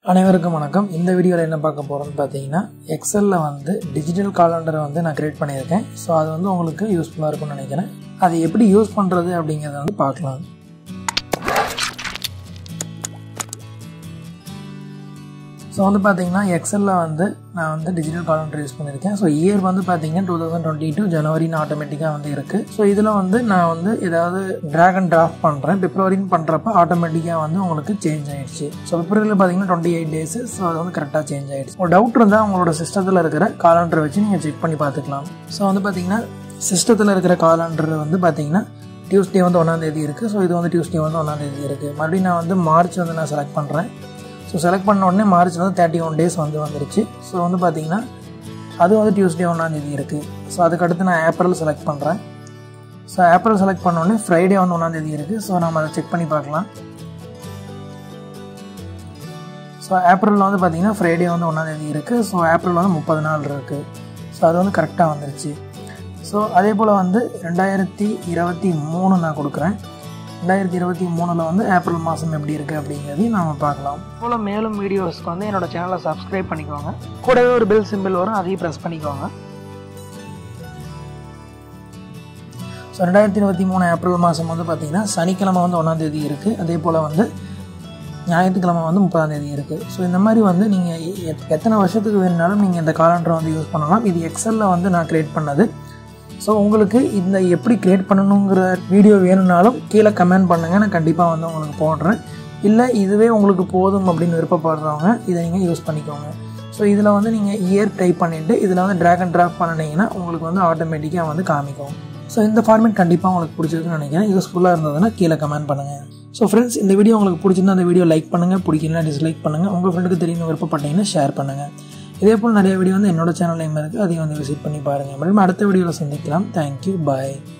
அனைவருக்கும் வணக்கம் இந்த வீடியோவில் என்ன பார்க்க போகிறோம்னு பார்த்தீங்கன்னா எக்ஸலில் வந்து டிஜிட்டல் காலண்டரை வந்து நான் க்ரியேட் பண்ணியிருக்கேன் ஸோ அது வந்து உங்களுக்கு யூஸ்ஃபுல்லாக இருக்கும்னு நினைக்கிறேன் அதை எப்படி யூஸ் பண்ணுறது அப்படிங்கிறத வந்து பார்க்கலாம் ஸோ வந்து பார்த்தீங்கன்னா எக்ஸலில் வந்து நான் வந்து டிஜிட்டல் காலண்டர் யூஸ் பண்ணியிருக்கேன் ஸோ இயர் வந்து பார்த்தீங்கன்னா டூ தௌசண்ட் டுவெண்ட்டி டூ ஜனவரின்னு ஆட்டோமேட்டிக்காக வந்து இருக்குது ஸோ இதில் வந்து நான் வந்து ஏதாவது ட்ராக் அண்ட் ட்ராஃப்ட் பண்ணுறேன் பிப்ரவரின்னு பண்ணுறப்ப ஆட்டோமேட்டிக்காக வந்து உங்களுக்கு சேஞ்ச் ஆயிடுச்சு ஸோ பிப்ரவரியில் பார்த்தீங்கன்னா டுவெண்ட்டி எயிட் டேஸ் ஸோ அது வந்து கரெக்டாக சேஞ்ச் ஆயிடுச்சு ஒரு டவுட் இருந்தால் உங்களோட சிஸ்டத்தில் இருக்கிற காலண்டரை வச்சு நீங்கள் செக் பண்ணி பார்த்துக்கலாம் ஸோ வந்து பார்த்தீங்கன்னா சிஸ்டத்தில் இருக்கிற காலண்டர் வந்து பார்த்தீங்கன்னா டியூஸ்டே வந்து ஒன்றாந்தேதி இருக்குது ஸோ இது வந்து டியூஸ்டே வந்து ஒன்றாந்தேதி இருக்குது மறுபடியும் நான் வந்து மார்ச் வந்து நான் செலக்ட் பண்ணுறேன் ஸோ செலக்ட் பண்ண உடனே மார்ச் வந்து தேர்ட்டி ஒன் டேஸ் வந்து வந்துருச்சு ஸோ வந்து பார்த்தீங்கன்னா அது வந்து டியூஸ்டே ஒன்றாந்தேதி இருக்குது ஸோ அதுக்கடுத்து நான் ஏப்ரல் செலக்ட் பண்ணுறேன் ஸோ ஏப்ரல் செலக்ட் பண்ண உடனே ஃப்ரைடே வந்து ஒன்றாந்தேதி இருக்குது ஸோ நம்ம அதை செக் பண்ணி பார்க்கலாம் ஸோ ஏப்ரலில் வந்து பார்த்தீங்கன்னா ஃப்ரைடே வந்து ஒன்றாந்தேதி இருக்குது ஸோ ஏப்ரல் வந்து முப்பது நாள் இருக்குது ஸோ அது வந்து கரெக்டாக வந்துருச்சு ஸோ அதே போல் வந்து ரெண்டாயிரத்தி இருபத்தி மூணு நான் கொடுக்குறேன் ரெண்டாயிரத்தி இருபத்தி மூணில் வந்து ஏப்ரல் மாதம் எப்படி இருக்குது அப்படிங்கிறதையும் நாம் பார்க்கலாம் போல் மேலும் வீடியோஸ்க்கு வந்து என்னோடய சேனலை சப்ஸ்கிரைப் பண்ணிக்கோங்க கூடவே ஒரு பெல் சிம்பிள் வரும் அதையும் ப்ரெஸ் பண்ணிக்கோங்க ஸோ ரெண்டாயிரத்தி இருபத்தி மூணு ஏப்ரல் மாதம் வந்து பார்த்திங்கன்னா சனிக்கிழமை வந்து ஒன்றாந்தேதி இருக்குது அதே போல் வந்து ஞாயிற்றுக்கிழமை வந்து முப்பதாந்தேதி இருக்குது ஸோ இந்த மாதிரி வந்து நீங்கள் எத்தனை வருஷத்துக்கு வேணுனாலும் நீங்கள் இந்த காலண்டரை வந்து யூஸ் பண்ணலாம் இது எக்ஸலில் வந்து நான் க்ரியேட் பண்ணது ஸோ உங்களுக்கு இந்த எப்படி க்ரியேட் பண்ணணுங்கிற வீடியோ வேணும்னாலும் கீழே கமெண்ட் பண்ணுங்கள் நான் கண்டிப்பாக வந்து உங்களுக்கு போடுறேன் இல்லை இதுவே உங்களுக்கு போதும் அப்படின்னு விருப்பப்படுறவங்க இதை நீங்கள் யூஸ் பண்ணிக்கோங்க ஸோ இதில் வந்து நீங்கள் இயர் டைப் பண்ணிவிட்டு இதில் வந்து ட்ராக் அண்ட் ட்ராப் பண்ணினீங்கன்னா உங்களுக்கு வந்து ஆட்டோமேட்டிக்காக வந்து காமிக்கும் ஸோ இந்த ஃபார்மேட் கண்டிப்பாக உங்களுக்கு பிடிச்சிருக்குன்னு நினைக்கிறேன் யூஸ்ஃபுல்லாக இருந்ததுன்னா கீழே கமெண்ட் பண்ணுங்கள் ஸோ ஃப்ரெண்ட்ஸ் இந்த வீடியோ உங்களுக்கு பிடிச்சிருந்தா அந்த வீடியோ லைக் பண்ணுங்கள் பிடிக்கலனா டிஸ்லைக் பண்ணுங்கள் உங்கள் ஃப்ரெண்டுக்கு தெரியும் விருப்பப்பட்டீங்கன்னா ஷேர் பண்ணுங்கள் இதே போல் நிறைய வீடியோ வந்து என்னோட சேனல் நேம் இருக்குது அதையும் வந்து விசிட் பண்ணி பாருங்கள் மேலும் அடுத்த வீடியோவில் சந்திக்கலாம் தேங்க்யூ பாய்